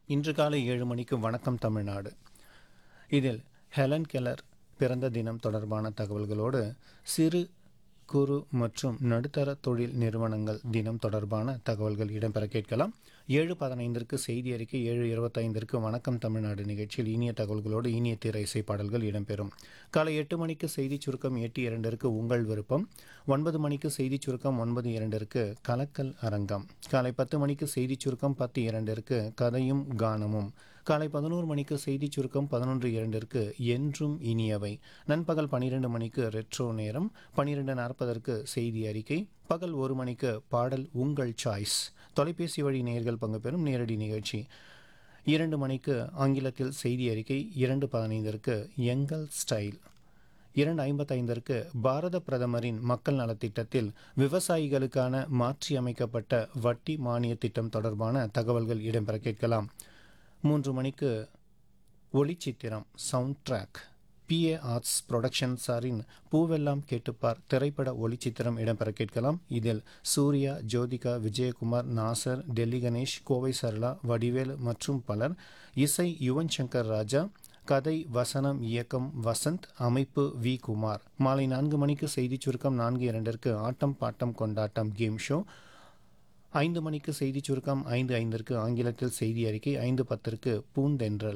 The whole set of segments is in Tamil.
இன்று காலை ஏழு மணிக்கு வணக்கம் தமிழ்நாடு இதில் ஹெலன் கெல்லர் பிறந்த தினம் தொடர்பான தகவல்களோடு சிறு குறு மற்றும் நடுத்தர தொழில் நிறுவனங்கள் தினம் தொடர்பான தகவல்கள் இடம்பெற கேட்கலாம் ஏழு பதினைந்திற்கு செய்தி அறிக்கை ஏழு இருபத்தைந்திற்கு வணக்கம் தமிழ்நாடு நிகழ்ச்சியில் இனிய தகவல்களோடு இனிய திரை இசை பாடல்கள் இடம்பெறும் காலை எட்டு மணிக்கு செய்தி சுருக்கம் எட்டு இரண்டிற்கு உங்கள் விருப்பம் ஒன்பது மணிக்கு செய்தி சுருக்கம் ஒன்பது இரண்டிற்கு கலக்கல் அரங்கம் காலை பத்து மணிக்கு செய்தி சுருக்கம் பத்து இரண்டிற்கு கதையும் கானமும் காலை பதினோரு மணிக்கு செய்தி சுருக்கம் பதினொன்று இரண்டிற்கு என்றும் இனியவை நண்பகல் பன்னிரெண்டு மணிக்கு ரெட்ரோ நேரம் பன்னிரெண்டு நாற்பதற்கு செய்தி அறிக்கை பகல் ஒரு மணிக்கு பாடல் உங்கள் சாய்ஸ் தொலைபேசி வழி நேயர்கள் பங்கு பெறும் நேரடி நிகழ்ச்சி இரண்டு மணிக்கு ஆங்கிலத்தில் செய்தி அறிக்கை இரண்டு பதினைந்திற்கு எங்கள் ஸ்டைல் இரண்டு ஐம்பத்தைந்திற்கு பாரத பிரதமரின் மக்கள் நலத்திட்டத்தில் விவசாயிகளுக்கான மாற்றியமைக்கப்பட்ட வட்டி மானிய திட்டம் தொடர்பான தகவல்கள் இடம்பெற கேட்கலாம் மூன்று மணிக்கு ஒளிச்சித்திரம் sound track PA arts production சாரின் பூவெல்லாம் கேட்டுப்பார் திரைப்பட ஒளிச்சித்திரம் இடம்பெற கேட்கலாம் இதில் சூர்யா ஜோதிகா விஜயகுமார் நாசர் டெல்லி கணேஷ் கோவை சரளா வடிவேல் மற்றும் பலர் இசை யுவன் சங்கர் ராஜா கதை வசனம் இயக்கம் வசந்த் அமைப்பு வி குமார் மாலை நான்கு மணிக்கு செய்திச் சுருக்கம் நான்கு இரண்டிற்கு ஆட்டம் பாட்டம் கொண்டாட்டம் கேம் ஷோ ஐந்து மணிக்கு செய்திச் சுருக்கம் ஐந்து ஐந்திற்கு ஆங்கிலத்தில் செய்தி அறிக்கை ஐந்து பத்திற்கு பூந்தென்றல்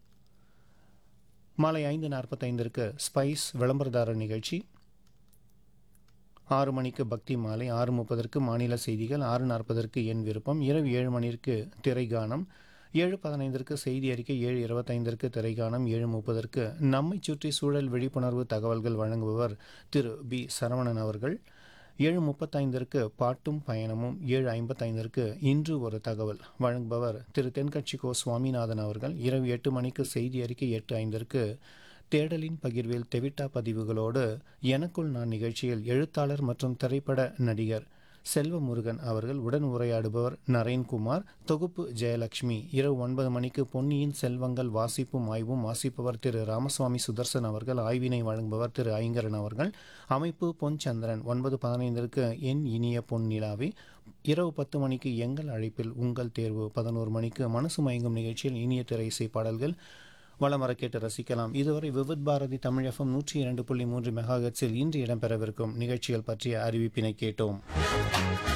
மாலை ஐந்து நாற்பத்தைந்திற்கு ஸ்பைஸ் விளம்பரதாரர் நிகழ்ச்சி ஆறு மணிக்கு பக்தி மாலை ஆறு முப்பதற்கு மாநில செய்திகள் ஆறு நாற்பதற்கு என் விருப்பம் இரவு ஏழு மணிக்கு திரைகானம் ஏழு பதினைந்திற்கு செய்தி அறிக்கை ஏழு இருபத்தைந்திற்கு திரைகானம் ஏழு முப்பதற்கு நம்மை சுற்றி சூழல் விழிப்புணர்வு தகவல்கள் வழங்குபவர் திரு பி சரவணன் அவர்கள் ஏழு முப்பத்தைந்திற்கு பாட்டும் பயணமும் ஏழு ஐம்பத்தைந்திற்கு இன்று ஒரு தகவல் வழங்குபவர் திரு தென்கட்சி கோ சுவாமிநாதன் அவர்கள் இரவு எட்டு மணிக்கு செய்தி அறிக்கை எட்டு ஐந்திற்கு தேடலின் பகிர்வில் தெவிட்டா பதிவுகளோடு எனக்குள் நான் நிகழ்ச்சியில் எழுத்தாளர் மற்றும் திரைப்பட நடிகர் செல்வமுருகன் அவர்கள் உடன் உரையாடுபவர் நரேன்குமார் தொகுப்பு ஜெயலட்சுமி இரவு ஒன்பது மணிக்கு பொன்னியின் செல்வங்கள் வாசிப்பும் ஆய்வும் வாசிப்பவர் திரு ராமசுவாமி சுதர்சன் அவர்கள் ஆய்வினை வழங்குபவர் திரு ஐங்கரன் அவர்கள் அமைப்பு பொன் சந்திரன் ஒன்பது பதினைந்திற்கு என் இனிய பொன் நிலாவே இரவு பத்து மணிக்கு எங்கள் அழைப்பில் உங்கள் தேர்வு பதினோரு மணிக்கு மனசு மயங்கும் நிகழ்ச்சியில் இனிய திரை இசை பாடல்கள் வளம் வர கேட்டு ரசிக்கலாம் இதுவரை விவித் பாரதி தமிழ் எஃப்எம் நூற்றி இரண்டு புள்ளி மூன்று மெகாஹெட்ஸில் இன்று இடம்பெறவிருக்கும் நிகழ்ச்சிகள் பற்றிய அறிவிப்பினை கேட்டோம்